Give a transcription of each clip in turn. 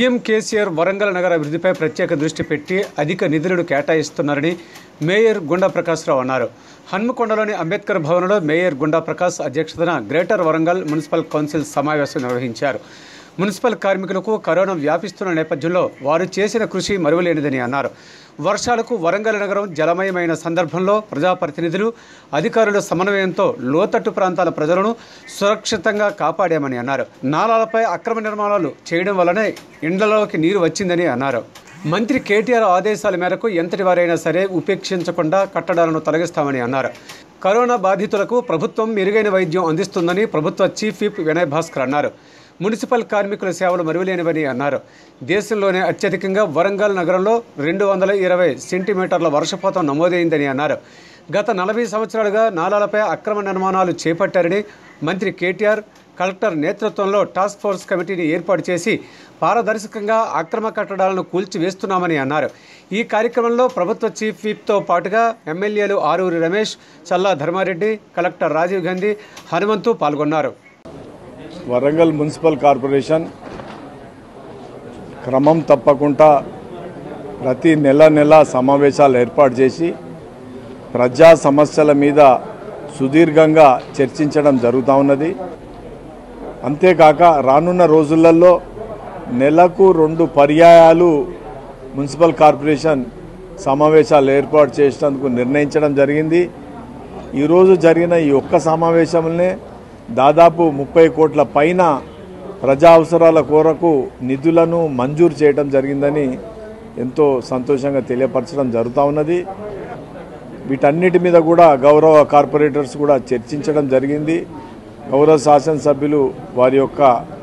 CM KCR Warangal నగర అభివృద్ధిపై ప్రత్యేక దృష్టి పెట్టి అధిక నిధులను కేటాయిస్తున్నారని మేయర్ గుండా ప్రకాశ్రావు అన్నారు హన్మకొండలోని అంబేద్కర్ భవన్లో మేయర్ గుండా ప్రకాష్ అధ్యక్షతన గ్రేటర్ వరంగల్ మున్సిపల్ కౌన్సిల్ సమావేశం నిర్వహించారు మున్సిపల్ కార్మికులకు కరోనా వ్యాపిస్తున్న నేపథ్యంలో వారు చేసిన కృషి మరువలేనిదని అన్నారు వర్షాలకు వరంగల్ నగరం జలమయమైన సందర్భంలో ప్రజాప్రతినిధులు అధికారుల సమన్వయంతో లోతట్టు ప్రాంతాల ప్రజలను సురక్షితంగా కాపాడామని అన్నారు నాలాలపై అక్రమ నిర్మాణాలు చేయడం వల్లనే ఇండ్లలోకి నీరు వచ్చిందని అన్నారు మంత్రి కేటీఆర్ ఆదేశాల మేరకు ఎంతటి వారైనా సరే ఉపేక్షించకుండా కట్టడాలను తొలగిస్తామని అన్నారు కరోనా బాధితులకు ప్రభుత్వం మెరుగైన వైద్యం అందిస్తుందని ప్రభుత్వ చీఫ్ విప్ వినయ్ భాస్కర్ అన్నారు మున్సిపల్ కార్మికుల సేవలు మరువలేనివని అన్నారు దేశంలోనే అత్యధికంగా వరంగల్ నగరంలో రెండు వందల ఇరవై సెంటీమీటర్ల వర్షపాతం నమోదైందని అన్నారు గత నలభై సంవత్సరాలుగా నాలాలపై అక్రమ నిర్మాణాలు చేపట్టారని మంత్రి కేటీఆర్ కలెక్టర్ నేతృత్వంలో టాస్క్ ఫోర్స్ కమిటీని ఏర్పాటు చేసి పారదర్శకంగా అక్రమ కట్టడాలను కూల్చివేస్తున్నామని అన్నారు ఈ కార్యక్రమంలో ప్రభుత్వ చీఫ్ విప్తో పాటుగా ఎమ్మెల్యేలు ఆరూరి రమేష్ చల్లా ధర్మారెడ్డి కలెక్టర్ రాజీవ్ గాంధీ హనుమంతు పాల్గొన్నారు వరంగల్ మున్సిపల్ కార్పొరేషన్ క్రమం తప్పకుండా ప్రతి నెల నెల సమావేశాలు ఏర్పాటు చేసి ప్రజా సమస్యల మీద సుదీర్ఘంగా చర్చించడం జరుగుతూ ఉన్నది అంతేకాక రానున్న రోజులలో నెలకు రెండు పర్యాయాలు మున్సిపల్ కార్పొరేషన్ సమావేశాలు ఏర్పాటు చేసేందుకు నిర్ణయించడం జరిగింది ఈరోజు జరిగిన ఈ ఒక్క సమావేశంలోనే దాదాపు ముప్పై కోట్ల పైన ప్రజా అవసరాల కొరకు నిధులను మంజూరు చేయడం జరిగిందని ఎంతో సంతోషంగా తెలియపరచడం జరుగుతూ ఉన్నది వీటన్నిటి మీద కూడా గౌరవ కార్పొరేటర్స్ కూడా చర్చించడం జరిగింది గౌరవ శాసనసభ్యులు వారి యొక్క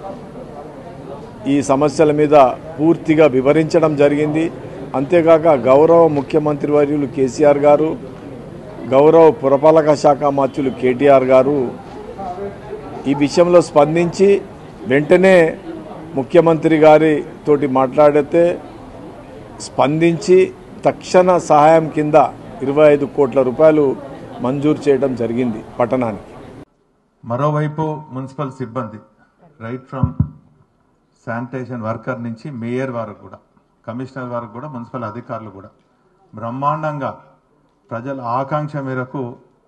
ఈ సమస్యల మీద పూర్తిగా వివరించడం జరిగింది అంతేకాక గౌరవ ముఖ్యమంత్రి వర్యులు కేసీఆర్ గారు గౌరవ పురపాలక శాఖ మంత్రులు కేటీఆర్ గారు ఈ విషయంలో స్పందించి వెంటనే ముఖ్యమంత్రి గారి తోటి మాట్లాడితే స్పందించి తక్షణ సహాయం కింద ఇరవై ఐదు కోట్ల రూపాయలు మంజూరు చేయడం జరిగింది పట్టణానికి మరోవైపు మున్సిపల్ సిబ్బంది రైట్ ఫ్రమ్ శానిటేషన్ వర్కర్ నుంచి మేయర్ వరకు కూడా కమిషనర్ వరకు కూడా మున్సిపల్ అధికారులు కూడా బ్రహ్మాండంగా ప్రజల ఆకాంక్ష మేరకు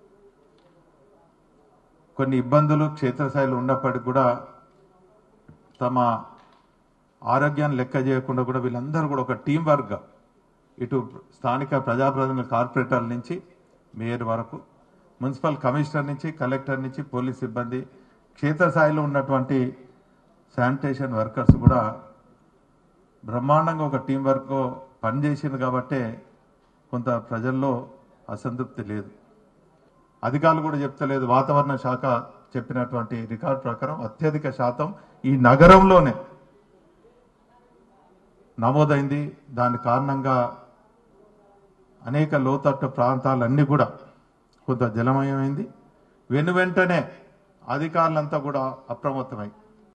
కొన్ని ఇబ్బందులు క్షేత్రస్థాయిలో ఉన్నప్పటికీ కూడా తమ ఆరోగ్యాన్ని లెక్క చేయకుండా కూడా వీళ్ళందరూ కూడా ఒక టీం వర్క్గా ఇటు స్థానిక ప్రజాప్రతినిధుల కార్పొరేటర్ల నుంచి మేయర్ వరకు మున్సిపల్ కమిషనర్ నుంచి కలెక్టర్ నుంచి పోలీస్ సిబ్బంది క్షేత్రస్థాయిలో ఉన్నటువంటి శానిటేషన్ వర్కర్స్ కూడా బ్రహ్మాండంగా ఒక టీం వర్క్ పనిచేసింది కాబట్టే కొంత ప్రజల్లో అసంతృప్తి లేదు అధికారులు కూడా చెప్తలేదు వాతావరణ శాఖ చెప్పినటువంటి రికార్డు ప్రకారం అత్యధిక శాతం ఈ నగరంలోనే నమోదైంది దాని కారణంగా అనేక లోతట్టు ప్రాంతాలన్నీ కూడా కొంత జలమయమైంది వెను వెంటనే అధికారులంతా కూడా అప్రమత్తమై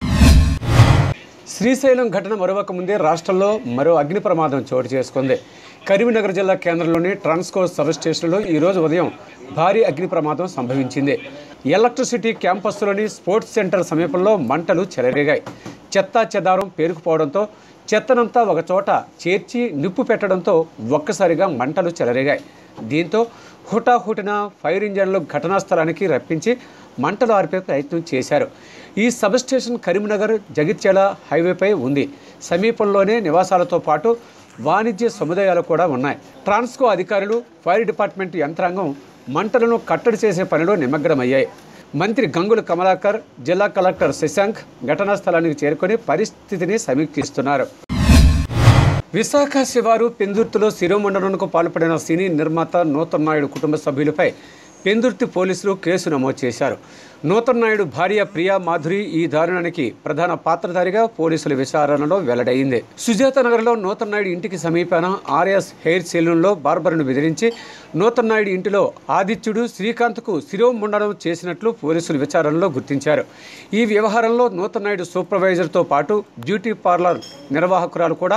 శ్రీశైలం ఘటన మరొక ముందే రాష్ట్రంలో మరో అగ్ని ప్రమాదం చోటు చేసుకుంది కరీంనగర్ జిల్లా కేంద్రంలోని ట్రాన్స్కో సబ్ స్టేషన్లో ఈరోజు ఉదయం భారీ అగ్ని ప్రమాదం సంభవించింది ఎలక్ట్రిసిటీ క్యాంపస్లోని స్పోర్ట్స్ సెంటర్ సమీపంలో మంటలు చెలరేగాయి చెత్తా చెదారం పేరుకుపోవడంతో చెత్తనంతా ఒకచోట చేర్చి నిప్పు పెట్టడంతో ఒక్కసారిగా మంటలు చెలరేగాయి దీంతో హుటాహుటిన ఫైర్ ఇంజన్లు ఘటనా స్థలానికి రప్పించి మంటలు ఆర్పే ప్రయత్నం చేశారు ఈ సబ్ స్టేషన్ కరీంనగర్ జగిత్యాల హైవేపై ఉంది సమీపంలోనే నివాసాలతో పాటు వాణిజ్య సముదాయాలు కూడా ఉన్నాయి ట్రాన్స్కో అధికారులు ఫైర్ డిపార్ట్మెంట్ యంత్రాంగం మంటలను కట్టడి చేసే పనిలో నిమగ్నమయ్యాయి మంత్రి గంగుల కమలాకర్ జిల్లా కలెక్టర్ శశాంక్ ఘటనా స్థలానికి చేరుకొని పరిస్థితిని సమీక్షిస్తున్నారు విశాఖ శివారు పెందుర్తిలో శిరోమండనంకు పాల్పడిన సినీ నిర్మాత నూతన్ నాయుడు కుటుంబ సభ్యులపై పెందుర్తి పోలీసులు కేసు నమోదు చేశారు నూతన్ నాయుడు భార్య ప్రియా మాధురి ఈ దారుణానికి ప్రధాన పాత్రధారిగా పోలీసుల విచారణలో వెల్లడైంది సుజాత నగర్లో నూతన్ నాయుడు ఇంటికి సమీపాన ఆర్ఎస్ హెయిర్ సెలూన్లో బార్బర్ను బెదిరించి నూతన్ నాయుడు ఇంటిలో ఆదిత్యుడు శ్రీకాంత్కు శిరోముండనం చేసినట్లు పోలీసులు విచారణలో గుర్తించారు ఈ వ్యవహారంలో నూతన్ నాయుడు సూపర్వైజర్తో పాటు బ్యూటీ పార్లర్ నిర్వాహకురాలు కూడా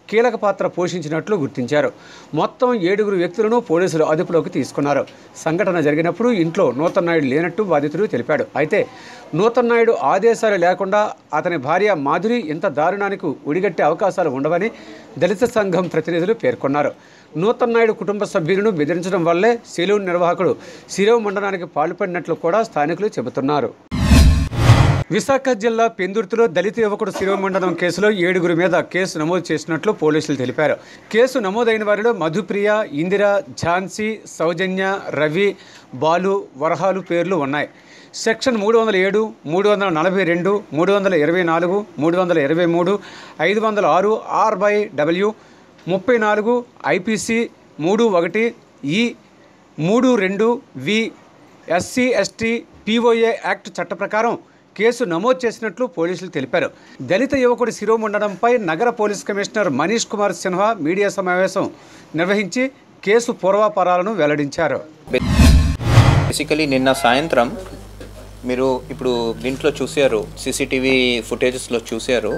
కీలక పాత్ర పోషించినట్లు గుర్తించారు మొత్తం ఏడుగురు వ్యక్తులను పోలీసులు అదుపులోకి తీసుకున్నారు సంఘటన జరిగినప్పుడు ఇంట్లో నూతన్ నాయుడు లేనట్టు బాధితుడు తెలిపాడు అయితే నూతన్ నాయుడు ఆదేశాలు లేకుండా అతని భార్య మాధురి ఇంత దారుణానికి ఉడిగట్టే అవకాశాలు ఉండవని దళిత సంఘం ప్రతినిధులు పేర్కొన్నారు నూతన్ నాయుడు కుటుంబ సభ్యులను బెదిరించడం వల్లే సెలూన్ నిర్వాహకుడు శిరవ మండనానికి పాల్పడినట్లు కూడా స్థానికులు చెబుతున్నారు విశాఖ జిల్లా పెందుర్తిలో దళిత యువకుడు శిరోమండనం కేసులో ఏడుగురి మీద కేసు నమోదు చేసినట్లు పోలీసులు తెలిపారు కేసు నమోదైన వారిలో మధుప్రియ ఇందిర ఝాన్సీ సౌజన్య రవి బాలు వరహాలు పేర్లు ఉన్నాయి సెక్షన్ మూడు వందల ఏడు మూడు వందల నలభై రెండు మూడు వందల ఇరవై నాలుగు మూడు వందల ఇరవై మూడు ఐదు వందల ఆరు ఆర్ బై డబ్ల్యూ ముప్పై నాలుగు ఐపీసీ మూడు ఒకటి ఈ మూడు రెండు v SC ST POA act చట్ట ప్రకారం కేసు నమోదు చేసినట్లు పోలీసులు తెలిపారు దళిత యువకుడి శిరోమండనంపై నగర police commissioner Manish Kumar Sinha media సమావేశం నిర్వహించి కేసు పూర్వాపరాలను వెల్లడించారు బేసికలీ నిన్న సాయంత్రం మీరు ఇప్పుడు దీంట్లో చూశారు సీసీటీవీ ఫుటేజెస్లో చూశారు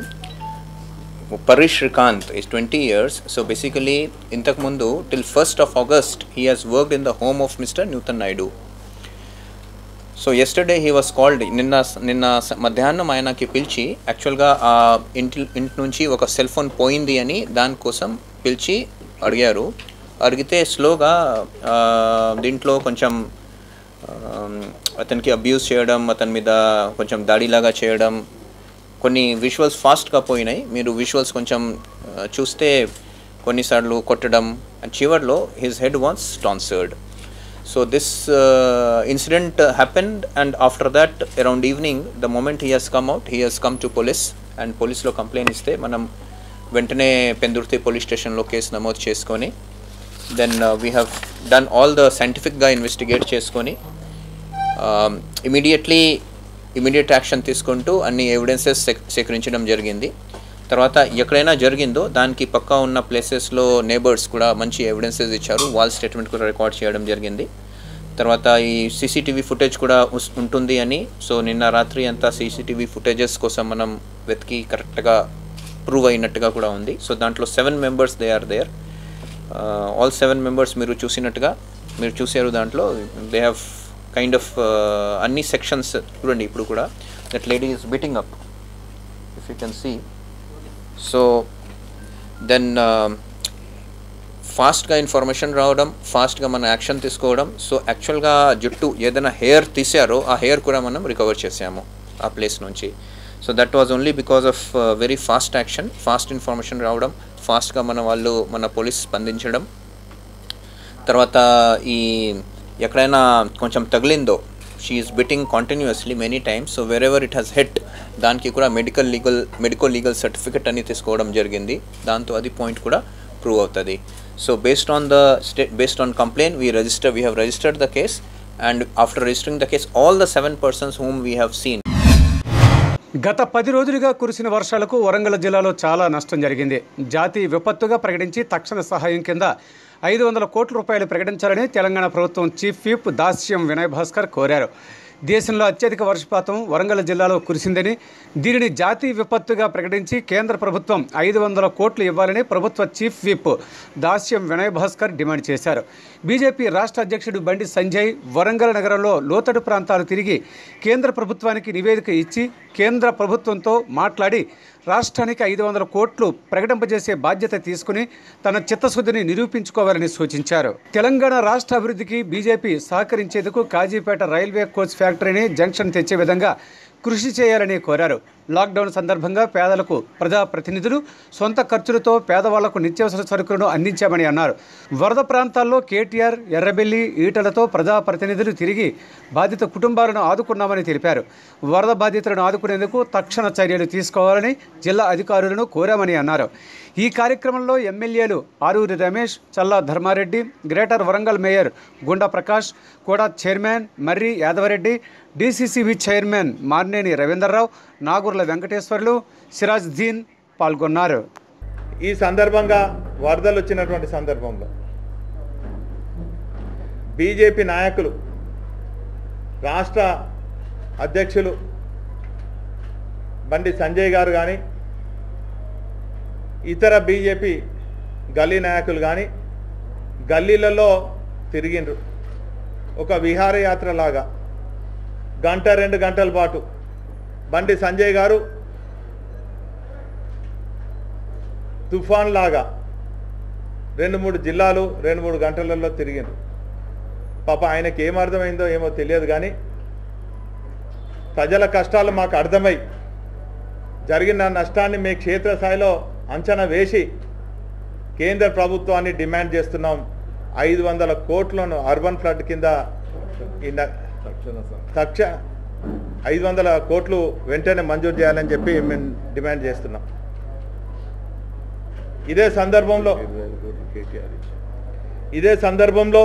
Parish Srikanth is twenty years so basically ఇంతకుముందు till first of August he has worked in the home of mister Nutan Naidu so yesterday he was called నిన్న నిన్న స- మధ్యాహ్నం ఆయనకి పిలిచి యాక్చువల్గా ఆ ఇంటి ఇంటి నుంచి ఒక సెల్ ఫోన్ పోయింది అని దానికోసం పిలిచి అడిగారు అడిగితే స్లోగా ఆ, దీంట్లో కొంచెం ఆ, అతనికి అబ్యూస్ చేయడం అతని మీద కొంచెం దాడిలాగా చేయడం కొన్ని విజువల్స్ ఫాస్ట్గా పోయినాయి మీరు విజువల్స్ కొంచెం ఆ, చూస్తే కొన్నిసార్లు కొట్టడం అండ్ చివర్లో his head was tonsured so this incident happened and after that around evening the moment he has come out he has come to police and పోలీస్లో కంప్లైంట్ ఇస్తే మనం వెంటనే పెందుర్తి పోలీస్ స్టేషన్లో కేసు నమోదు చేసుకొని then we have done all the సైంటిఫిక్గా investigate చేసుకొని immediately immediate action తీసుకుంటూ అన్ని ఎవిడెన్సెస్ సేకరించడం జరిగింది తర్వాత ఎక్కడైనా జరిగిందో దానికి పక్కా ఉన్న ప్లేసెస్లో నేబర్స్ కూడా మంచి ఎవిడెన్సెస్ ఇచ్చారు వాల్ స్టేట్మెంట్ కూడా రికార్డ్ చేయడం జరిగింది తర్వాత ఈ సీసీటీవీ ఫుటేజ్ కూడా ఉస్- ఉంటుంది అని సో నిన్న రాత్రి అంతా సీసీటీవీ ఫుటేజెస్ కోసం మనం వెతికి కరెక్ట్గా ప్రూవ్ అయినట్టుగా కూడా ఉంది సో దాంట్లో seven members they are there all seven members మీరు చూసినట్టుగా మీరు చూసారు దాంట్లో దే హ్యావ్ కైండ్ ఆఫ్ అన్ని సెక్షన్స్ చూడండి ఇప్పుడు కూడా that lady is beating up if you can see so then ఫాస్ట్గా ఇన్ఫర్మేషన్ రావడం ఫాస్ట్గా మనం యాక్షన్ తీసుకోవడం సో యాక్చువల్గా జుట్టు ఏదైనా హెయిర్ తీసారో ఆ హెయిర్ కూడా మనం రికవర్ చేసాము ఆ ప్లేస్ నుంచి so that was only because of very fast action fast information రావడం ఫాస్ట్గా మన వాళ్ళు మన పోలీస్ స్పందించడం తర్వాత ఈ ఎక్కడైనా కొంచెం తగిలిందో she is beating continuously many times so wherever it has hit దానికి కూడా medical legal medical legal certificate అని తీసుకోవడం జరిగింది దాంతో అది పాయింట్ కూడా ప్రూవ్ అవుతుంది so based on the state based on complaint we register we have registered the case and after registering the case all the seven persons whom we have seen గత పది రోజులుగా కురిసిన వర్షాలకు వరంగల్ జిల్లాలో చాలా నష్టం జరిగింది జాతీయ విపత్తుగా ప్రకటించి తక్షణ సహాయం కింద ఐదు వందల కోట్ల రూపాయలు ప్రకటించాలని తెలంగాణ ప్రభుత్వం చీఫ్ విప్ దాస్యం వినయ్ భాస్కర్ కోరారు దేశంలో అత్యధిక వర్షపాతం వరంగల్ జిల్లాలో కురిసిందని దీనిని జాతీయ విపత్తుగా ప్రకటించి కేంద్ర ప్రభుత్వం ఐదు వందల కోట్లు ఇవ్వాలని ప్రభుత్వ chief whip Dasyam Vinay Bhaskar demand చేశారు బీజేపీ రాష్ట్ర అధ్యక్షుడు బండి సంజయ్ వరంగల్ నగరంలో లోతట్టు ప్రాంతాలు తిరిగి కేంద్ర ప్రభుత్వానికి నివేదిక ఇచ్చి కేంద్ర ప్రభుత్వంతో మాట్లాడి రాష్ట్రానికి ఐదు వందల కోట్లు ప్రకటింపజేసే బాధ్యత తీసుకుని తన చిత్తశుద్ధిని నిరూపించుకోవాలని సూచించారు తెలంగాణ రాష్ట్ర అభివృద్ధికి బీజేపీ సహకరించేందుకు కాజీపేట రైల్వే కోచ్ ఫ్యాక్టరీని జంక్షన్ తెచ్చే విధంగా కృషి చేయాలని కోరారు లాక్డౌన్ సందర్భంగా పేదలకు ప్రజాప్రతినిధులు సొంత ఖర్చులతో పేదవాళ్లకు నిత్యావసర సరుకులను అందించామని అన్నారు వరద ప్రాంతాల్లో కేటీఆర్ ఎర్రబెల్లి ఈటలతో ప్రజాప్రతినిధులు తిరిగి బాధిత కుటుంబాలను ఆదుకున్నామని తెలిపారు వరద బాధితులను ఆదుకునేందుకు తక్షణ చర్యలు తీసుకోవాలని జిల్లా అధికారులను కోరామని అన్నారు ఈ కార్యక్రమంలో ఎమ్మెల్యేలు ఆరూరి రమేష్ చల్లా ధర్మారెడ్డి గ్రేటర్ వరంగల్ మేయర్ గుండా ప్రకాష్ కూడా chairman Marri Yadava Reddy DCCB chairman Marneni Ravinder Rao Nagurla Venkateshwarlu Siraj Deen పాల్గొన్నారు ఈ సందర్భంగా వరదలు వచ్చినటువంటి సందర్భంలో బీజేపీ నాయకులు రాష్ట్ర అధ్యక్షులు బండి సంజయ్ గారు కానీ ఇతర బీజేపీ గల్లీ నాయకులు కానీ గల్లీలలో తిరిగిండ్రు ఒక విహారయాత్ర లాగా గంట రెండు గంటల పాటు బండి సంజయ్ గారు తుఫాన్ లాగా రెండు మూడు జిల్లాలు రెండు మూడు గంటలలో తిరిగిండ్రు పాప ఆయనకి ఏం అర్థమైందో ఏమో తెలియదు కానీ ప్రజల కష్టాలు మాకు అర్థమై జరిగిన నష్టాన్ని మీ క్షేత్రస్థాయిలో అంచనా వేసి కేంద్ర ప్రభుత్వాన్ని డిమాండ్ చేస్తున్నాం ఐదు వందల కోట్లను అర్బన్ ఫ్లడ్ కింద ఈ న- తక్ష ఐదు వందల కోట్లు వెంటనే మంజూరు చేయాలని చెప్పి మేము డిమాండ్ చేస్తున్నాం ఇదే సందర్భంలో ఇదే సందర్భంలో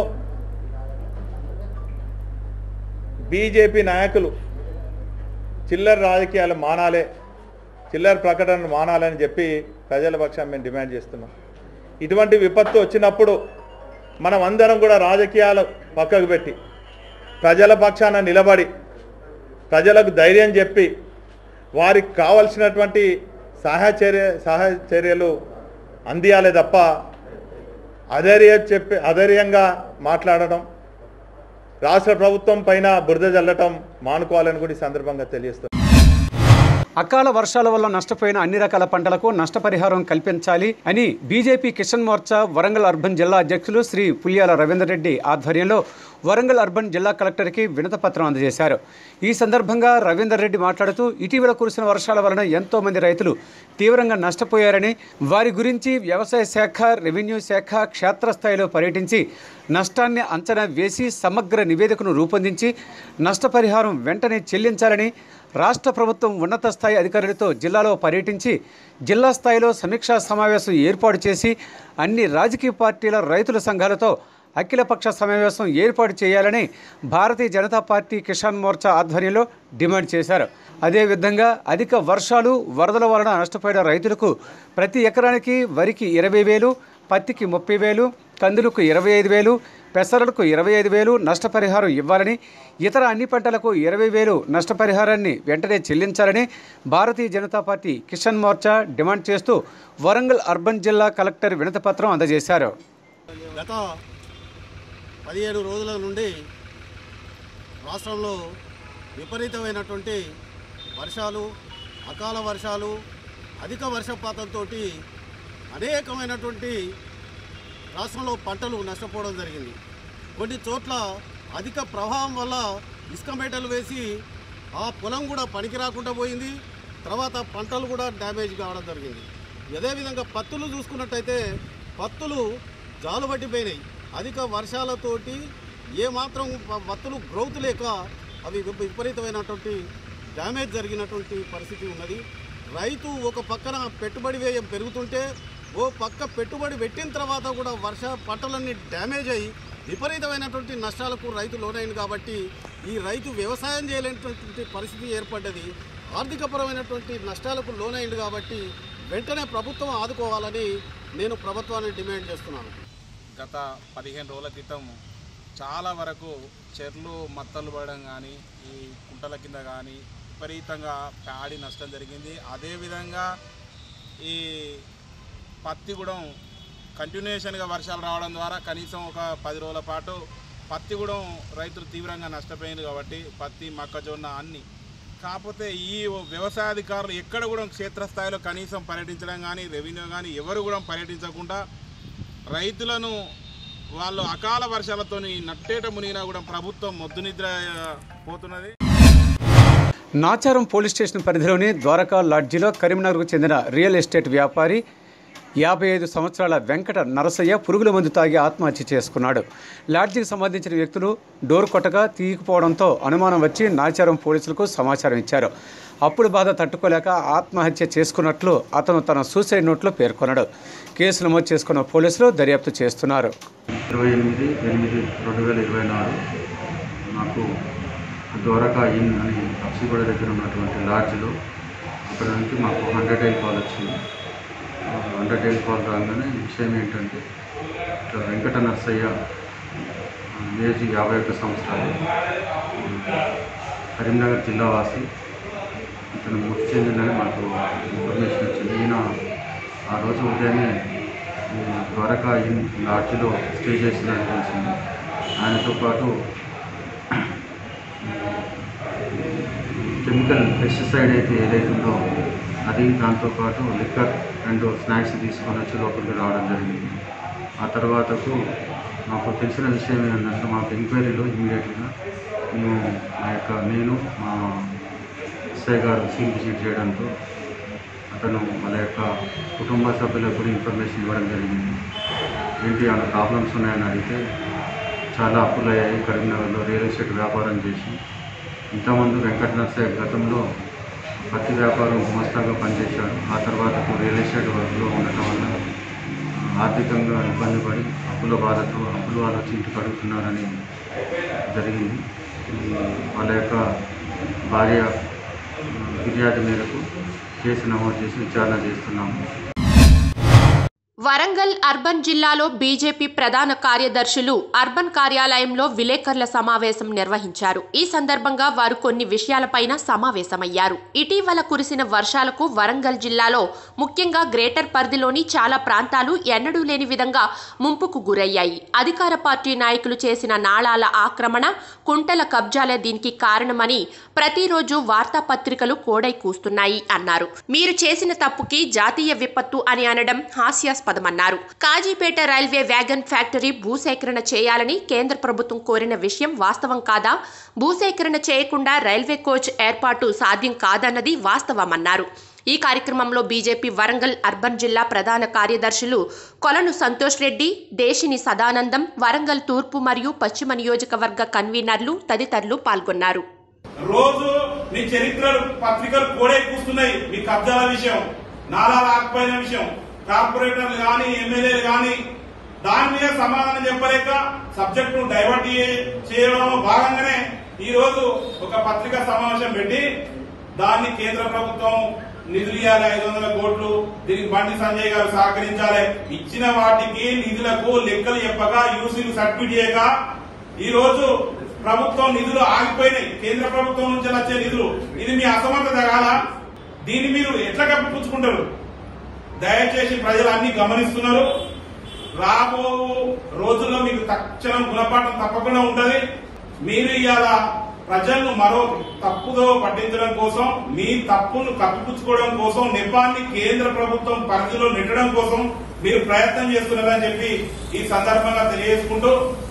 బీజేపీ నాయకులు చిల్లర రాజకీయాలు మానాలే చిల్లర ప్రకటనలు మానాలని చెప్పి ప్రజల పక్షాన్ని మేము డిమాండ్ చేస్తున్నాం ఇటువంటి విపత్తు వచ్చినప్పుడు మనం అందరం కూడా రాజకీయాలు పక్కకు పెట్టి ప్రజల పక్షాన నిలబడి ప్రజలకు ధైర్యం చెప్పి వారికి కావలసినటువంటి సహాయ చర్య సహాయ చర్యలు అందియాలే తప్ప అధైర్య చెప్పి అధైర్యంగా మాట్లాడడం రాష్ట్ర ప్రభుత్వం పైన బురద జల్లటం మానుకోవాలని కూడా ఈ సందర్భంగా తెలియస్తుంది అకాల వర్షాల వల్ల నష్టపోయిన అన్ని రకాల పంటలకు నష్టపరిహారం కల్పించాలి అని బీజేపీ కిషన్ మోర్చా వరంగల్ అర్బన్ జిల్లా అధ్యక్షులు శ్రీ పులియాల రవీందర్ రెడ్డి ఆధ్వర్యంలో వరంగల్ అర్బన్ జిల్లా కలెక్టర్కి వినతపత్రం అందజేశారు ఈ సందర్భంగా రవీందర్ రెడ్డి మాట్లాడుతూ ఇటీవల కురిసిన వర్షాల వలన ఎంతో మంది రైతులు తీవ్రంగా నష్టపోయారని వారి గురించి వ్యవసాయ శాఖ రెవెన్యూ శాఖ క్షేత్రస్థాయిలో పర్యటించి నష్టాన్ని అంచనా వేసి సమగ్ర నివేదికను రూపొందించి నష్టపరిహారం వెంటనే చెల్లించాలని రాష్ట్ర ప్రభుత్వం ఉన్నత స్థాయి అధికారులతో జిల్లాలో పర్యటించి జిల్లా స్థాయిలో సమీక్షా సమావేశం ఏర్పాటు చేసి అన్ని రాజకీయ పార్టీల రైతుల సంఘాలతో అఖిలపక్ష సమావేశం ఏర్పాటు చేయాలని భారతీయ జనతా పార్టీ కిసాన్ మోర్చా ఆధ్వర్యంలో డిమాండ్ చేశారు అదేవిధంగా అధిక వర్షాలు వరదల వలన నష్టపోయిన రైతులకు ప్రతి ఎకరానికి వరికి ఇరవై వేలు పత్తికి ముప్పై వేలు కందులకు ఇరవై ఐదు వేలు పెసరలకు ఇరవై ఐదు వేలు నష్టపరిహారం ఇవ్వాలని ఇతర అన్ని పంటలకు ఇరవై వేలు నష్టపరిహారాన్ని వెంటనే చెల్లించాలని భారతీయ జనతా పార్టీ కిషన్ మోర్చా డిమాండ్ చేస్తూ వరంగల్ అర్బన్ జిల్లా కలెక్టర్ వినతిపత్రం అందజేశారు గత పదిహేడు రోజుల నుండి రాష్ట్రంలో విపరీతమైనటువంటి వర్షాలు అకాల వర్షాలు అధిక వర్షపాతంతో అనేకమైనటువంటి రాష్ట్రంలో పంటలు నష్టపోవడం జరిగింది కొన్ని చోట్ల అధిక ప్రవాహం వల్ల ఇసుక మేటలు వేసి ఆ పొలం కూడా పనికి రాకుండా పోయింది తర్వాత పంటలు కూడా డ్యామేజ్ కావడం జరిగింది అదేవిధంగా పత్తులు చూసుకున్నట్టయితే పత్తులు జాలు పట్టిపోయినాయి అధిక వర్షాలతోటి ఏమాత్రం ప- పత్తులు గ్రోత్ లేక అవి విప- విపరీతమైనటువంటి డ్యామేజ్ జరిగినటువంటి పరిస్థితి ఉన్నది రైతు ఒక పక్కన పెట్టుబడి వ్యయం పెరుగుతుంటే ఓ పక్క పెట్టుబడి పెట్టిన తర్వాత కూడా వర్ష పంటలన్నీ డ్యామేజ్ అయ్యి విపరీతమైనటువంటి నష్టాలకు రైతు లోనైంది కాబట్టి ఈ రైతు వ్యవసాయం చేయలేనటువంటి పరిస్థితి ఏర్పడ్డది ఆర్థికపరమైనటువంటి నష్టాలకు లోనైంది కాబట్టి వెంటనే ప్రభుత్వం ఆదుకోవాలని నేను ప్రభుత్వాన్ని డిమాండ్ చేస్తున్నాను గత పదిహేను రోజుల క్రితం చాలా వరకు చెర్లు మత్తలు పడడం కానీ ఈ కుంటల కింద కానీ విపరీతంగా ప్యాడి నష్టం జరిగింది అదేవిధంగా ఈ పత్తి కూడా కంటిన్యూషన్గా వర్షాలు రావడం ద్వారా కనీసం ఒక పది రోజుల పాటు పత్తి కూడా రైతులు తీవ్రంగా నష్టపోయింది కాబట్టి పత్తి మొక్కజొన్న అన్ని కాకపోతే ఈ వ్యవసాయాధికారులు ఎక్కడ కూడా క్షేత్రస్థాయిలో కనీసం పర్యటించడం కానీ రెవెన్యూ కానీ ఎవరు కూడా పర్యటించకుండా రైతులను వాళ్ళు అకాల వర్షాలతోని నట్టేట మునిగినా కూడా ప్రభుత్వం మొద్దు నిద్ర ఆ, పోతున్నది నాచారం పోలీస్ స్టేషన్ పరిధిలోని ద్వారకా లాడ్జిలో కరీంనగర్కు చెందిన రియల్ ఎస్టేట్ వ్యాపారి యాభై ఐదు సంవత్సరాల వెంకట నరసయ్య పురుగుల మందు తాగి ఆత్మహత్య చేసుకున్నాడు లాడ్జికి సంబంధించిన వ్యక్తులు డోర్ కొట్టగా తీయకపోవడంతో అనుమానం వచ్చి నాచారం పోలీసులకు సమాచారం ఇచ్చారు అప్పుడు బాధ తట్టుకోలేక ఆత్మహత్య చేసుకున్నట్లు అతను తన సూసైడ్ నోట్లో పేర్కొన్నాడు కేసు నమోదు చేసుకున్న పోలీసులు దర్యాప్తు చేస్తున్నారు ఇరవై ఎనిమిది ఎనిమిది రెండు వేల ఇరవై నాలుగు నాకు ద్వారకా ఇన్ అని అప్సిగూడ దగ్గర ఉన్నటువంటి లాడ్జ్లో అక్కడ నుంచి మాకు హండ్రెడ్ ఎయిల్ కాల్ వచ్చింది హండ్రెడ్ ఎయిల్ కాల్ రాగానే విషయం ఏంటంటే ఇట్లా వెంకట నర్సయ్య ఏజ్ యాభై ఒక్క సంవత్సరాలు కరీంనగర్ జిల్లా వాసి ఇతను మృతి చెందిందని మాకు ఇన్ఫర్మేషన్ వచ్చింది ఈయన ఆ రోజు ఉదయాన్నే ఈ ద్వారకా ఇన్ లాడ్జ్లో స్టే చేస్తున్నట్టు తెలిసింది ఆయనతో పాటు కెమికల్ పెస్టిసైడ్ అయితే ఏదైతే ఉందో అది దాంతోపాటు లిక్కర్ రెండు స్నాక్స్ తీసుకొని వచ్చి లోపలికి రావడం జరిగింది ఆ తర్వాతకు మాకు తెలిసిన విషయం ఏంటంటే మాకు ఎంక్వైరీలో ఇమీడియట్గా మేము మా యొక్క నేను మా ఎస్ఐ గారు సీల్ విజిట్ చేయడంతో అతను వాళ్ళ యొక్క కుటుంబ సభ్యులకు కూడా ఇన్ఫర్మేషన్ ఇవ్వడం జరిగింది ఏంటి అలా ప్రాబ్లమ్స్ ఉన్నాయని అడిగితే చాలా అప్పులు అయ్యాయి కరీంనగర్లో రియల్ ఎస్టేట్ వ్యాపారం చేసి ఇంతకుముందు వెంకట నర్సయ్య గతంలో పత్తి వ్యాపారం గుమస్తాగా పనిచేశాడు ఆ తర్వాత రియల్ ఎస్టేట్ వర్క్లో ఉండటం వల్ల ఆ, ఆర్థికంగా ఇబ్బంది పడి అప్పుల బాధతో అప్పులు వాళ్ళు వచ్చి ఇంటికి అడుగుతున్నారని జరిగింది ఈ వాళ్ళ యొక్క భార్య ఆ, ఫిర్యాదు మేరకు కేసు నమోదు చేసి విచారణ చేస్తున్నాము వరంగల్ అర్బన్ జిల్లాలో బీజేపీ ప్రధాన కార్యదర్శులు అర్బన్ కార్యాలయంలో విలేకరుల సమావేశం నిర్వహించారు ఈ సందర్భంగా వారు కొన్ని విషయాలపైన సమావేశమయ్యారు ఇటీవల కురిసిన వర్షాలకు వరంగల్ జిల్లాలో ముఖ్యంగా గ్రేటర్ పరిధిలోని చాలా ప్రాంతాలు ఎన్నడూ లేని విధంగా ముంపుకు గురయ్యాయి అధికార పార్టీ నాయకులు చేసిన నాళాల ఆక్రమణ కుంటల కబ్జాలే దీనికి కారణమని ప్రతిరోజు వార్తాపత్రికలు కోడై కూస్తున్నాయి అన్నారు మీరు చేసిన తప్పుకి జాతీయ విపత్తు అని అనడం హాస్యాస్పదమన్నారు కాజీపేట రైల్వే వ్యాగన్ ఫ్యాక్టరీ భూసేకరణ చేయాలని కేంద్ర ప్రభుత్వం కోరిన విషయం వాస్తవం కాదా భూసేకరణ చేయకుండా రైల్వే కోచ్ ఏర్పాటు సాధ్యం కాదన్నది వాస్తవమన్నారు ఈ కార్యక్రమంలో బీజేపీ వరంగల్ అర్బన్ జిల్లా ప్రధాన కార్యదర్శులు కొలను సంతోష్ రెడ్డి దేశిని సదానందం వరంగల్ తూర్పు మరియు పశ్చిమ నియోజకవర్గ కన్వీనర్లు తదితరులు పాల్గొన్నారు రోజు మీ చరిత్రలు పత్రికలు కోడే కూస్తున్నాయి మీ కబ్జాల విషయం నాలాలు ఆకపోయిన విషయం కార్పొరేటర్లు గాని ఎమ్మెల్యేలు గాని దాని మీద సమాధానం చెప్పలేక సబ్జెక్ట్ ను డైవర్ట్ చే- చేయడంలో భాగంగానే ఈ రోజు ఒక పత్రికా సమావేశం పెట్టి దాన్ని కేంద్ర ప్రభుత్వం నిధులు ఇవ్వాలి ఐదు వందల కోట్లు దీనికి బండి సంజయ్ గారు సహకరించాలి ఇచ్చిన వాటికి నిధులకు లెక్కలు చెప్పగా యూసీలు సర్టిఫిట్ చేయక ఈ రోజు ప్రభుత్వం నిధులు ఆగిపోయినాయి కేంద్ర ప్రభుత్వం నుంచి వచ్చే నిధులు ఇది మీ అసమర్థత కాదా దీన్ని మీరు ఎట్లా కప్పిపుచ్చుకుంటారు దయచేసి ప్రజలు అన్ని గమనిస్తున్నారు రాబో రోజుల్లో మీకు తక్షణం గుణపాఠం తప్పకుండా ఉంటది మీరు ఇవాళ ప్రజలను మరో తప్పుదో పట్టించడం కోసం మీ తప్పును కప్పిపుచ్చుకోవడం కోసం నెపాన్ని కేంద్ర ప్రభుత్వం పరిధిలో నెట్టడం కోసం మీరు ప్రయత్నం చేస్తున్నారని చెప్పి ఈ సందర్భంగా తెలియజేసుకుంటూ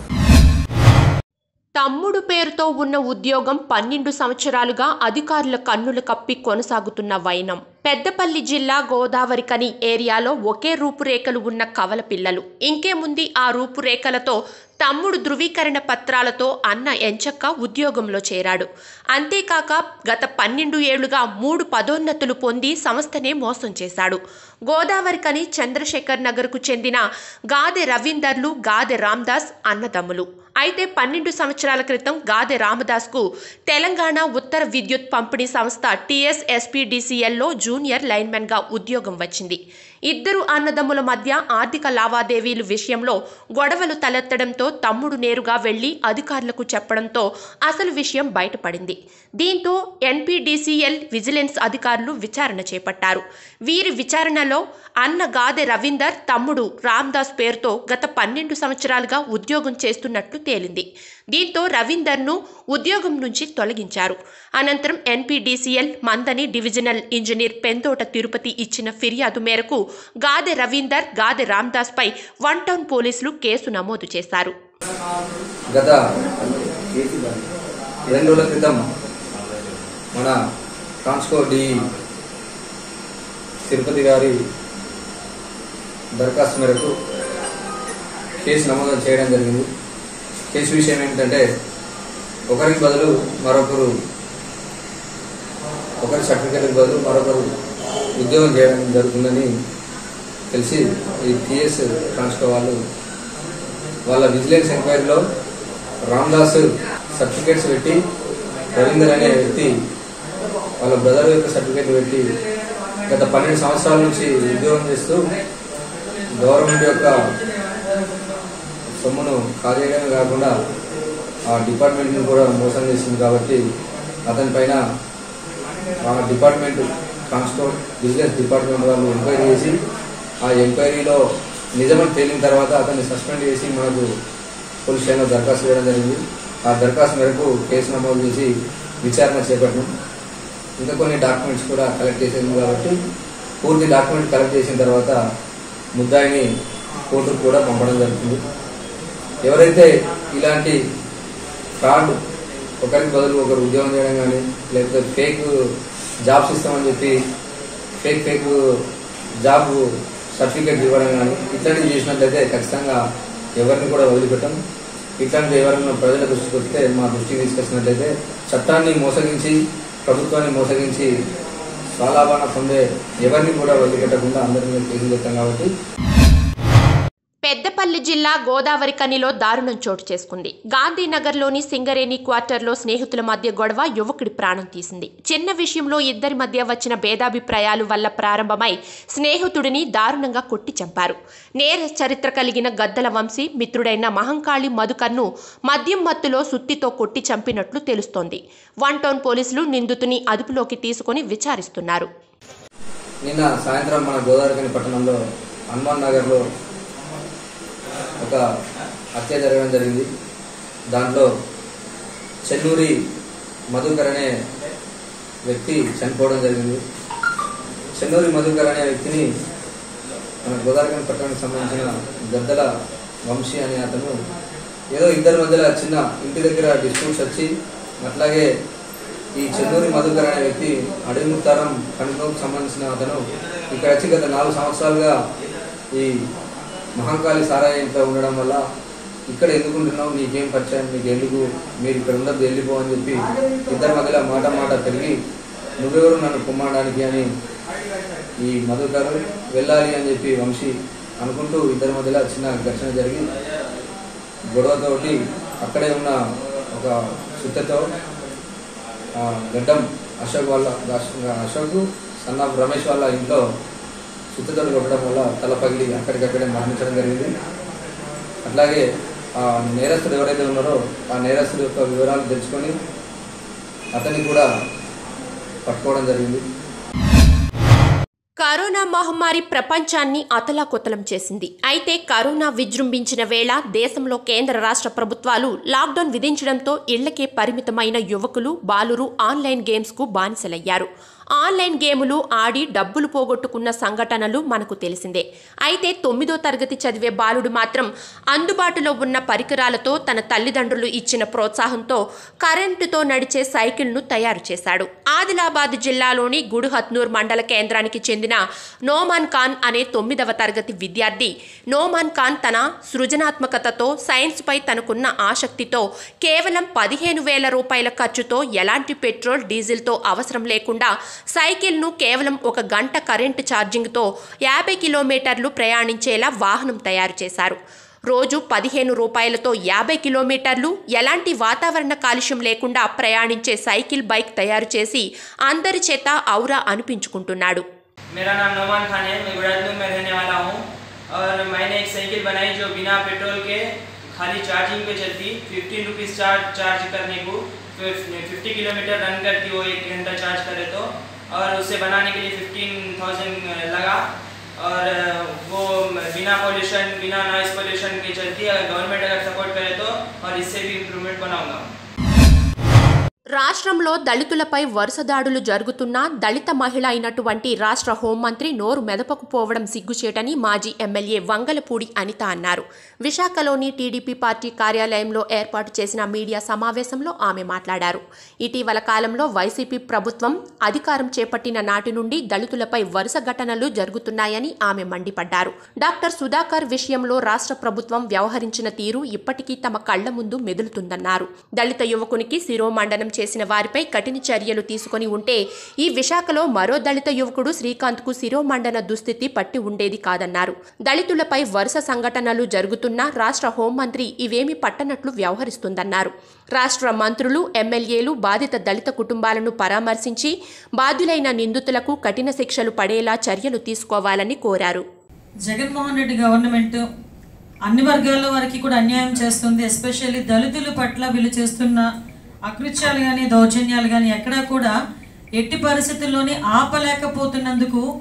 తమ్ముడు పేరుతో ఉన్న ఉద్యోగం పన్నెండు సంవత్సరాలుగా అధికారుల కన్నులు కప్పి కొనసాగుతున్న వైనం పెద్దపల్లి జిల్లా గోదావరికని ఏరియాలో ఒకే రూపురేఖలు ఉన్న కవల పిల్లలు ఇంకేముంది ఆ రూపురేఖలతో తమ్ముడు ధృవీకరణ పత్రాలతో అన్న ఎంచక్క ఉద్యోగంలో చేరాడు అంతేకాక గత పన్నెండు ఏళ్లుగా మూడు పదోన్నతులు పొంది సంస్థనే మోసం చేశాడు గోదావరికని చంద్రశేఖర్ నగర్కు చెందిన గాదె రవీందర్లు గాదె రామ్దాస్ అన్నదమ్ములు అయితే పన్నెండు సంవత్సరాల క్రితం గాదె రామదాస్కు తెలంగాణ ఉత్తర విద్యుత్ పంపిణీ సంస్థ టీఎస్ఎస్పీడీసీఎల్లో జూనియర్ లైన్మెన్గా ఉద్యోగం వచ్చింది ఇద్దరు అన్నదమ్ముల మధ్య ఆర్థిక లావాదేవీల విషయంలో గొడవలు తలెత్తడంతో తమ్ముడు నేరుగా వెళ్లి అధికారులకు చెప్పడంతో అసలు విషయం బయటపడింది దీంతో ఎన్పీడీసీఎల్ విజిలెన్స్ అధికారులు విచారణ చేపట్టారు వీరి విచారణలో అన్న గాదె రవీందర్ తమ్ముడు రామ్దాస్ పేరుతో గత పన్నెండు సంవత్సరాలుగా ఉద్యోగం చేస్తున్నట్లు తేలింది దీంతో రవీందర్ను ఉద్యోగం నుంచి తొలగించారు అనంతరం ఎన్పీడీసీఎల్ మందని డివిజనల్ ఇంజనీర్ పెంతోట తిరుపతి ఇచ్చిన ఫిర్యాదు మేరకు గాదె రవీందర్ గాదె రామ్దాస్ పై వన్ టౌన్ పోలీసులు కేసు నమోదు చేశారు గత రెండు రోజుల క్రితం మన ట్రాన్స్కో డి తిరుపతి గారి దరఖాస్తు మేరకు కేసు నమోదు చేయడం జరిగింది కేసు విషయం ఏమిటంటే ఒకరికి బదులు మరొకరు ఒకరి సర్టిఫికేట్కి బదులు మరొకరు ఉద్యోగం చేయడం జరుగుతుందని తెలిసి ఈ టీఎస్ ట్రాన్స్కో వాళ్ళు వాళ్ళ విజిలెన్స్ ఎంక్వైరీలో రామ్దాస్ సర్టిఫికేట్స్ పెట్టి రవీందర్ అనే వ్యక్తి వాళ్ళ బ్రదర్ యొక్క సర్టిఫికేట్ పెట్టి గత పన్నెండు సంవత్సరాల నుంచి ఉద్యోగం చేస్తూ గవర్నమెంట్ యొక్క సొమ్మును కాజేయడమే కాకుండా ఆ డిపార్ట్మెంట్ని కూడా మోసం చేసింది కాబట్టి అతని పైన ఆ డిపార్ట్మెంట్ ట్రాన్స్పోర్ట్ బిజినెస్ డిపార్ట్మెంట్ వాళ్ళు ఎంక్వైరీ చేసి ఆ ఎంక్వైరీలో నిజమని తేలిన తర్వాత అతన్ని సస్పెండ్ చేసి మనకు పోలీస్ స్టేషన్లో దరఖాస్తు చేయడం జరిగింది ఆ దరఖాస్తు మేరకు కేసు నమోదు చేసి విచారణ చేపట్టినాం ఇంకా కొన్ని డాక్యుమెంట్స్ కూడా కలెక్ట్ చేసేది కాబట్టి పూర్తి డాక్యుమెంట్ కలెక్ట్ చేసిన తర్వాత ముద్దాయిని కోర్టుకు కూడా పంపడం జరుగుతుంది ఎవరైతే ఇలాంటి ఫ్రాడ్ ఒకరికి బదులు ఒకరు ఉద్యోగం చేయడం కానీ లేకపోతే ఫేక్ జాబ్స్ ఇస్తామని చెప్పి ఫేక్ ఫేక్ జాబ్ సర్టిఫికేట్ ఇవ్వడం కానీ ఇట్లాంటివి చేసినట్లయితే ఖచ్చితంగా ఎవరిని కూడా వదిలిపెట్టం ఇట్లాంటి ఎవరైనా ప్రజల దృష్టికి వస్తే మా దృష్టికి తీసుకొచ్చినట్లయితే చట్టాన్ని మోసగించి ప్రభుత్వాన్ని మోసగించి స్వలాభాన పొందే ఎవరిని కూడా వదిలిపెట్టకుండా అందరి మీద కేసులు తెస్తాం కాబట్టి పెద్దపల్లి జిల్లా గోదావరి కనిలో దారుణం చోటు చేసుకుంది గాంధీనగర్లోని సింగరేణి క్వార్టర్లో స్నేహితుల మధ్య గొడవ యువకుడి ప్రాణం తీసింది చిన్న విషయంలో ఇద్దరి మధ్య వచ్చిన భేదాభిప్రాయాలు వల్ల ప్రారంభమై స్నేహితుడిని దారుణంగా కొట్టి చంపారు నేర చరిత్ర కలిగిన గద్దల వంశీ మిత్రుడైన మహంకాళి మధుకర్ను మద్యం మత్తులో సుత్తితో కొట్టి చంపినట్లు తెలుస్తోంది వన్ టౌన్ పోలీసులు నిందితుని అదుపులోకి తీసుకుని విచారిస్తున్నారు నిన్న సాయంత్రం మన గోదావరికని పట్టణంలో హనుమాన్ నగర్లో ఒక హత్య జరగడం జరిగింది దాంట్లో చెన్నూరి మధుకర్ అనే వ్యక్తి చనిపోవడం జరిగింది చెన్నూరి మధుకర్ అనే వ్యక్తిని మన గోదావరికని పట్టణానికి సంబంధించిన గద్దల వంశీ అనే అతను ఏదో ఇద్దరి మధ్యలో చిన్న ఇంటి దగ్గర డిస్ప్యూట్స్ వచ్చి అట్లాగే ఈ చెన్నూరి మధుకర్ అనే వ్యక్తి అడవి ముత్తారం కనుకోకు సంబంధించిన అతను ఇక్కడ వచ్చి గత నాలుగు సంవత్సరాలుగా ఈ మహంకాళి సారాయి ఇంట్లో ఉండడం వల్ల ఇక్కడ ఎందుకు ఉంటున్నావు నీకేం పరిచయం నీకు ఎందుకు మీరు ఇక్కడ ఉండదు వెళ్ళిపో అని చెప్పి ఇద్దరి మధ్యలో మాట మాట పెరిగి నువ్వెవరు నన్ను కుమ్మడానికి అని ఈ మధుకర్ వెళ్ళాలి అని చెప్పి వంశీ అనుకుంటూ ఇద్దరి మధ్యలో చిన్న ఘర్షణ జరిగి గొడవతోటి అక్కడే ఉన్న ఒక సుత్తతో ఆ, గడ్డం అశోక్ వాళ్ళ అశోక్ సన్నాఫ్ రమేష్ వాళ్ళ ఇంట్లో సుత్తతో కొట్టడం వల్ల తల పగిలి అక్కడికక్కడే మరణించడం జరిగింది అట్లాగే ఆ నేరస్తుడు ఎవరైతే ఉన్నారో ఆ నేరస్తుడు యొక్క వివరాలు తెలుసుకొని అతన్ని కూడా పట్టుకోవడం జరిగింది కరోనా మహమ్మారి ప్రపంచాన్ని అతలాకుతలం చేసింది అయితే కరోనా విజృంభించిన వేళ దేశంలో కేంద్ర రాష్ట్ర ప్రభుత్వాలు లాక్డౌన్ విధించడంతో ఇళ్లకే పరిమితమైన యువకులు బాలురు ఆన్లైన్ గేమ్స్కు బానిసలయ్యారు ఆన్లైన్ గేములు ఆడి డబ్బులు పోగొట్టుకున్న సంఘటనలు మనకు తెలిసిందే అయితే తొమ్మిదో తరగతి చదివే బాలుడు మాత్రం అందుబాటులో ఉన్న పరికరాలతో తన తల్లిదండ్రులు ఇచ్చిన ప్రోత్సాహంతో కరెంటుతో నడిచే సైకిల్ను తయారు చేశాడు ఆదిలాబాద్ జిల్లాలోని గుడుహత్నూర్ మండల కేంద్రానికి చెందిన నోమాన్ ఖాన్ అనే తొమ్మిదవ తరగతి విద్యార్థి నోమాన్ ఖాన్ తన సృజనాత్మకతతో సైన్స్పై తనకున్న ఆసక్తితో కేవలం పదిహేను వేల రూపాయల ఖర్చుతో ఎలాంటి పెట్రోల్ డీజిల్తో అవసరం లేకుండా సైకిల్ను కేవలం ఒక గంట కరెంటు ఛార్జింగ్తో యాభై కిలోమీటర్లు ప్రయాణించేలా వాహనం తయారు చేశారు రోజు పదిహేను రూపాయలతో యాభై కిలోమీటర్లు ఎలాంటి వాతావరణ కాలుష్యం లేకుండా ప్రయాణించే సైకిల్ బైక్ తయారు చేసి అందరి చేత ఔరా అనిపించుకుంటున్నాడు मेरा नाम नोमान खान है मैं गुड़ादूर में रहने वाला हूँ और मैंने एक साइकिल बनाई जो बिना पेट्रोल के खाली चार्जिंग पे चलती फिफ्टीन रुपीज़ चार्ज चार्ज करने को फिफ्टी किलोमीटर रन करती वो एक घंटा चार्ज करे तो और उसे बनाने के लिए फिफ्टीन थाउजेंड लगा और वो बिना पोल्यूशन बिना नॉइस पोल्यूशन की चलती है अगर गवर्नमेंट अगर सपोर्ट करे तो और इससे भी इम्प्रूवमेंट बनाऊंगा రాష్ట్రంలో దళితులపై వరుస దాడులు జరుగుతున్నా దళిత మహిళ అయినటువంటి రాష్ట్ర హోంమంత్రి నోరు మెదపకపోవడం సిగ్గుచేటని మాజీ ఎమ్మెల్యే వంగలపూడి అనిత అన్నారు విశాఖలోని టీడీపీ పార్టీ కార్యాలయంలో ఏర్పాటు చేసిన మీడియా సమావేశంలో ఆమె మాట్లాడారు ఇటీవల కాలంలో వైసీపీ ప్రభుత్వం అధికారం చేపట్టిన నాటి నుండి దళితులపై వరుస ఘటనలు జరుగుతున్నాయని ఆమె మండిపడ్డారు డాక్టర్ సుధాకర్ విషయంలో రాష్ట్ర ప్రభుత్వం వ్యవహరించిన తీరు ఇప్పటికీ తమ కళ్ల ముందు మెదులుతుందన్నారు దళిత యువకునికి శిరోమండనం చేసిన వారిపై కఠిన చర్యలు తీసుకొని ఉంటే ఈ విశాఖలో మరో దళిత యువకుడు శ్రీకాంత్కు శిరోమండన దుస్థితి పట్టి ఉండేది కాదన్నారు దళితులపై వరుస సంఘటనలు జరుగుతున్నా రాష్ట్ర హోంమంత్రి ఇవేమీ పట్టనట్లు వ్యవహరిస్తుందన్నారు రాష్ట్ర మంత్రులు ఎమ్మెల్యేలు బాధిత దళిత కుటుంబాలను పరామర్శించి బాధ్యులైన నిందితులకు కఠిన శిక్షలు పడేలా చర్యలు తీసుకోవాలని కోరారు జగన్మోహన్ రెడ్డి గవర్నమెంట్ అన్ని వర్గాల వారికి కూడా అన్యాయం చేస్తుంది ఎస్పెషల్లీ దళితుల పట్ల వీళ్ళు చేస్తున్న అకృత్యాలు కానీ దౌర్జన్యాలు కానీ ఎక్కడా కూడా ఎట్టి పరిస్థితుల్లోనే ఆపలేకపోతున్నందుకు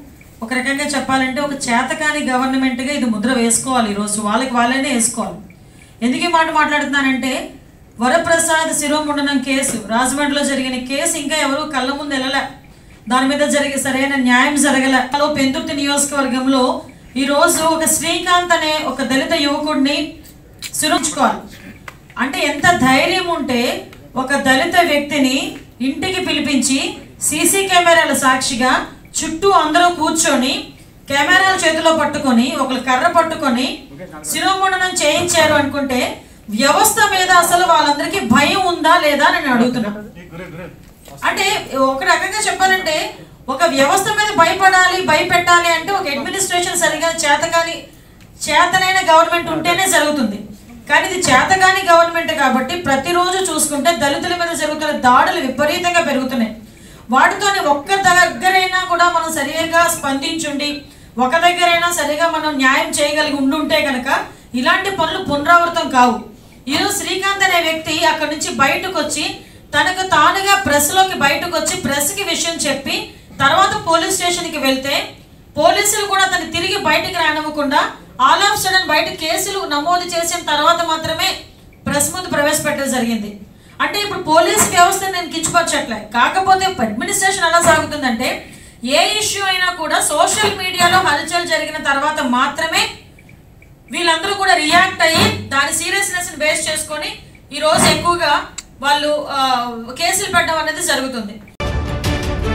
ఒక రకంగా చెప్పాలంటే ఒక చేతకాని గవర్నమెంట్గా ఇది ముద్ర వేసుకోవాలి ఈరోజు వాళ్ళకి వాళ్ళనే వేసుకోవాలి ఎందుకు ఈ మాట మాట్లాడుతున్నానంటే వరప్రసాద్ శిరోముండనం కేసు రాజమండ్రిలో జరిగిన కేసు ఇంకా ఎవరు కళ్ళ ముందు వెళ్ళలే దాని మీద జరిగే సరైన న్యాయం జరగలే లో పెందుర్తి నియోజకవర్గంలో ఈరోజు ఒక శ్రీకాంత్ అనే ఒక దళిత యువకుడిని సురించుకోవాలి అంటే ఎంత ధైర్యం ఉంటే ఒక దళిత వ్యక్తిని ఇంటికి పిలిపించి సీసీ కెమెరాల సాక్షిగా చుట్టూ అందరూ కూర్చొని కెమెరాలు చేతిలో పట్టుకొని ఒకరు కర్ర పట్టుకొని శిరోముండనం చేయించారు అనుకుంటే వ్యవస్థ మీద అసలు వాళ్ళందరికీ భయం ఉందా లేదా అని నేను అడుగుతున్నా అంటే ఒక రకంగా చెప్పాలంటే ఒక వ్యవస్థ మీద భయపడాలి భయపెట్టాలి అంటే ఒక అడ్మినిస్ట్రేషన్ సరిగా చేతకాని చేతనైన గవర్నమెంట్ ఉంటేనే జరుగుతుంది కానీ ఇది చేతగాని గవర్నమెంట్ కాబట్టి ప్రతిరోజు చూసుకుంటే దళితుల మీద జరుగుతున్న దాడులు విపరీతంగా పెరుగుతున్నాయి వాటితోని ఒక్క దగ్గరైనా కూడా మనం సరిగా స్పందించుండి ఒక దగ్గరైనా సరిగా మనం న్యాయం చేయగలిగి ఉండుంటే కనుక ఇలాంటి పనులు పునరావృతం కావు ఈరోజు శ్రీకాంత్ అనే వ్యక్తి అక్కడి నుంచి బయటకు వచ్చి తనకు తానుగా ప్రెస్లోకి బయటకు వచ్చి ప్రెస్కి విషయం చెప్పి తర్వాత పోలీస్ స్టేషన్కి వెళ్తే పోలీసులు కూడా అతన్ని తిరిగి బయటికి రానివ్వకుండా ఆల్ ఆఫ్ సడన్ బయట కేసులు నమోదు చేసిన తర్వాత మాత్రమే ప్రెస్ ముందు ప్రవేశపెట్టడం జరిగింది అంటే ఇప్పుడు పోలీస్ వ్యవస్థ నేను కించపరచట్లే కాకపోతే అడ్మినిస్ట్రేషన్ ఎలా సాగుతుందంటే ఏ ఇష్యూ అయినా కూడా సోషల్ మీడియాలో హల్చల్ జరిగిన తర్వాత మాత్రమే వీళ్ళందరూ కూడా రియాక్ట్ అయ్యి దాని సీరియస్నెస్ బేస్ చేసుకొని ఈ రోజు ఎక్కువగా వాళ్ళు ఆ, కేసులు పెట్టడం అనేది జరుగుతుంది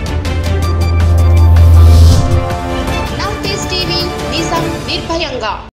నవ్ టీవీ నిజం నిర్భయంగా